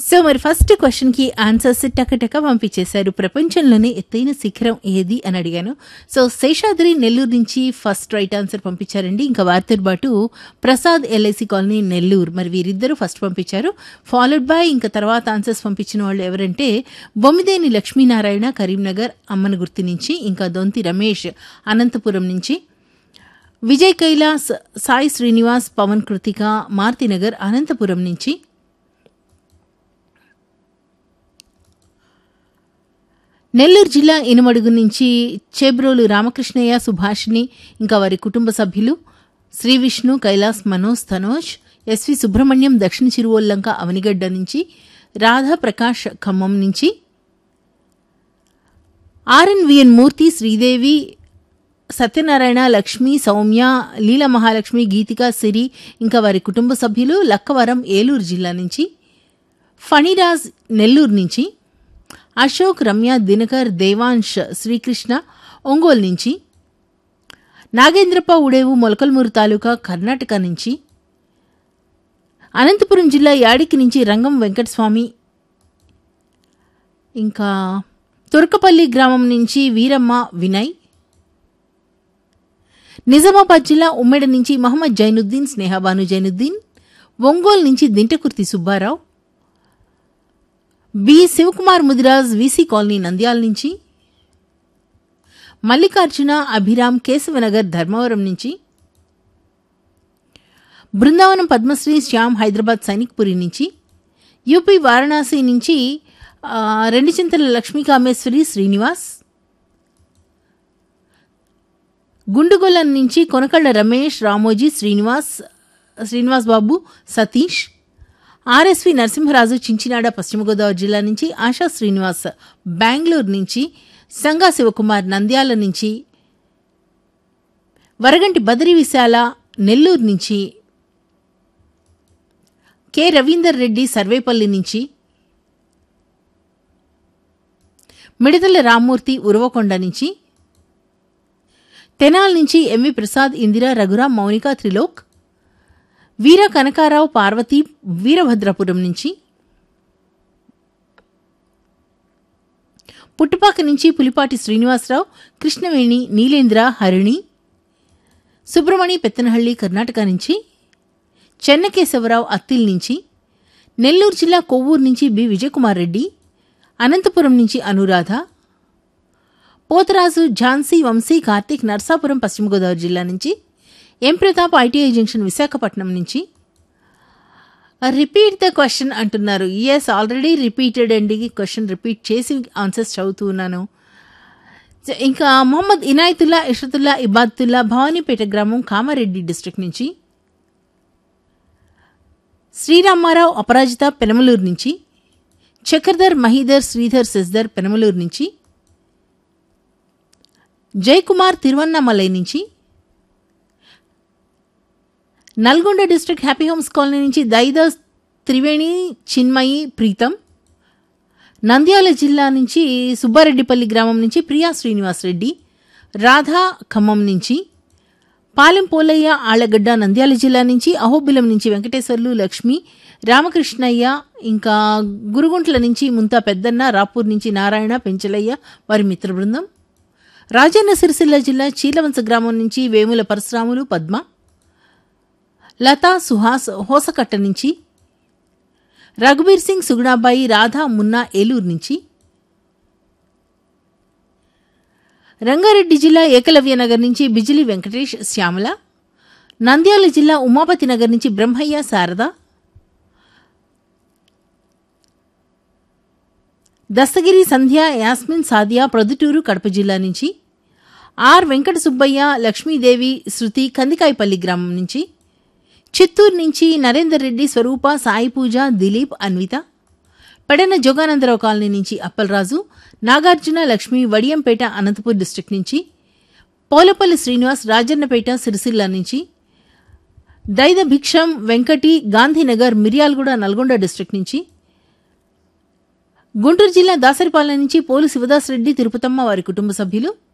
so మరి first question కి answers టకటక పంపించేశారు ప్రపంచంలోనే ఎత్తైన శిఖరం ఏది అని అడిగాను సో శేషాద్రి నెల్లూరు నుంచి ఫస్ట్ రైట్ ఆన్సర్ పంపించారండి ఇంకా వారితో పాటు ప్రసాద్ ఎల్ఐసి కాలనీ నెల్లూరు మరి వీరిద్దరూ ఫస్ట్ పంపించారు ఫాలోడ్ బై ఇంకా తర్వాత ఆన్సర్స్ పంపించిన వాళ్ళు ఎవరంటే బొమ్మిదేని లక్ష్మీనారాయణ కరీంనగర్ అమ్మన గుర్తు నుంచి ఇంకా దొంతి రమేష్ అనంతపురం నుంచి విజయ్ కైలాస్ సాయి శ్రీనివాస్ పవన్ కృతిక మారుతినగర్ అనంతపురం నుంచి నెల్లూరు జిల్లా ఇనుమడుగు నుంచి చేబ్రోలు రామకృష్ణయ్య సుభాషిణి ఇంకా వారి కుటుంబ సభ్యులు శ్రీ విష్ణు కైలాస్ మనోజ్ తనోజ్ ఎస్వి సుబ్రహ్మణ్యం దక్షిణ చిరువోల్లంక అవనిగడ్డ నుంచి రాధా ప్రకాష్ ఖమ్మం నుంచి ఆర్ఎన్విఎన్ మూర్తి శ్రీదేవి సత్యనారాయణ లక్ష్మి సౌమ్య లీల మహాలక్ష్మి గీతిక సిరి ఇంకా వారి కుటుంబ సభ్యులు లక్కవరం ఏలూరు జిల్లా నుంచి ఫణిరాజ్ నెల్లూరు నుంచి అశోక్ రమ్య దినకర్ దేవాంశ్ శ్రీకృష్ణ ఒంగోలు నుంచి నాగేంద్రప్ప ఉడేవు మొలకల్మూరు తాలూకా కర్ణాటక నుంచి అనంతపురం జిల్లా యాడికి నుంచి రంగం వెంకటస్వామి ఇంకా తుర్కపల్లి గ్రామం నుంచి వీరమ్మ వినయ్ నిజామాబాద్ జిల్లా ఉమ్మెడ నుంచి మహమ్మద్ జైనుద్దీన్ స్నేహబాను జైనుద్దీన్ ఒంగోలు నుంచి Dintakurthi Subbarao B Sivakumar Mudiraj VC colony Nandyal నుంచి మల్లికార్జున అభిరామ్ కేశవనగర్ ధర్మవరం నుంచి బృందావనం పద్మశ్రీ శ్యామ్ హైదరాబాద్ సైనిక్పురి నుంచి యూపీ వారణాసి నుంచి ఆ, రెండు చింతల లక్ష్మీ కామేశ్వరి శ్రీనివాస్ గుండుగొల్లం నుంచి కొనకళ్ళ రమేష్ రామోజీ శ్రీనివాస్ శ్రీనివాస్ బాబు సతీష్ ఆర్ఎస్వి నరసింహరాజు చించినాడ పశ్చిమ గోదావరి జిల్లా నుంచి ఆశా శ్రీనివాస్ బెంగళూరు నుంచి సంగా శివకుమార్ నంద్యాల నుంచి వరగంటి బదరి విశాల నెల్లూరు నుంచి కె రవీందర్ రెడ్డి సర్వేపల్లి నుంచి మిడతల రామ్మూర్తి ఉరవకొండ నుంచి తెనాల్ నుంచి ఎంవి ప్రసాద్ ఇందిరా రఘురాం మౌనిక త్రిలోక్ వీర కనకారావు పార్వతి వీరభద్రపురం నుంచి పుట్టుపాక నుంచి పులిపాటి శ్రీనివాసరావు కృష్ణవేణి నీలేంద్ర హరిణి సుబ్రమణి పెత్తనహళ్లి కర్ణాటక నుంచి చెన్నకేశవరావు అత్తిల్ నుంచి నెల్లూరు జిల్లా కొవ్వూరు నుంచి బి విజయకుమార్ రెడ్డి అనంతపురం నుంచి అనురాధ పోతరాజు ఝాన్సీ వంశీ కార్తీక్ నర్సాపురం పశ్చిమ గోదావరి జిల్లా నుంచి M Pratap ITI junction Visakhapatnam నుంచి రిపీట్ ద క్వశ్చన్ అంటున్నారు ఎస్ ఆల్రెడీ రిపీటెడ్ అండి క్వశ్చన్ రిపీట్ చేసి ఆన్సర్స్ చదువుతూ ఉన్నాను So, ఇంకా మొహమ్మద్ ఇనాయతుల్లా ఇషతుల్లా ఇబాద్తుల్లా భవానీపేట గ్రామం కామారెడ్డి డిస్ట్రిక్ట్ నుంచి శ్రీరామారావు అపరాజిత పెనమలూరు నుంచి చక్రధర్ మహీధర్ శ్రీధర్ సెస్దర్ పెనమలూరు నుంచి జయకుమార్ తిరువన్నామలై నుంచి Nalgonda district happy homes colony నుంచి దైదాస్ త్రివేణి చిన్మయి ప్రీతం నంద్యాల జిల్లా నుంచి సుబ్బారెడ్డిపల్లి గ్రామం నుంచి ప్రియా శ్రీనివాస్ రెడ్డి రాధా ఖమ్మం నుంచి పాలెం పోలయ్య ఆళ్లగడ్డ నంద్యాల జిల్లా నుంచి అహోబిలం నుంచి వెంకటేశ్వర్లు లక్ష్మి రామకృష్ణయ్య ఇంకా గురుగుంట్ల నుంచి ముంతా పెద్దన్న రాపూర్ నుంచి నారాయణ పెంచలయ్య వారి మిత్ర బృందం రాజన్న సిరిసిల్ల జిల్లా చీలవంచ గ్రామం నుంచి వేముల పరశురాములు పద్మ లతా సుహాస్ హోసకట్ట నుంచి రఘుబీర్ సింగ్ సుగుణాబాయి రాధా మున్నా ఏలూరు నుంచి రంగారెడ్డి జిల్లా ఏకలవ్య నగర్ నుంచి బిజిలి వెంకటేష్ శ్యామల నంద్యాల జిల్లా ఉమాపతి నగర్ నుంచి బ్రహ్మయ్య శారద దస్తగిరి సంధ్య యాస్మిన్ సాదియా ప్రొద్దుటూరు కడప జిల్లా నుంచి ఆర్ వెంకట సుబ్బయ్య లక్ష్మీదేవి శృతి కందికాయపల్లి గ్రామం నుంచి చిత్తూరు నుంచి నరేందర్ రెడ్డి స్వరూప సాయి పూజ దిలీప్ అన్విత పెడన జోగానందరావు కాలనీ నుంచి అప్పలరాజు నాగార్జున లక్ష్మి వడియంపేట అనంతపూర్ డిస్ట్రిక్ట్ నుంచి పోలపల్లి శ్రీనివాస్ రాజన్నపేట సిరిసిల్ల నుంచి దైద భిక్షం వెంకటి గాంధీనగర్ మిర్యాలగూడ నల్గొండ డిస్ట్రిక్ట్ నుంచి గుంటూరు జిల్లా దాసరిపాలెం నుంచి పోలు శివదాస్ రెడ్డి తిరుపతమ్మ వారి కుటుంబ సభ్యులు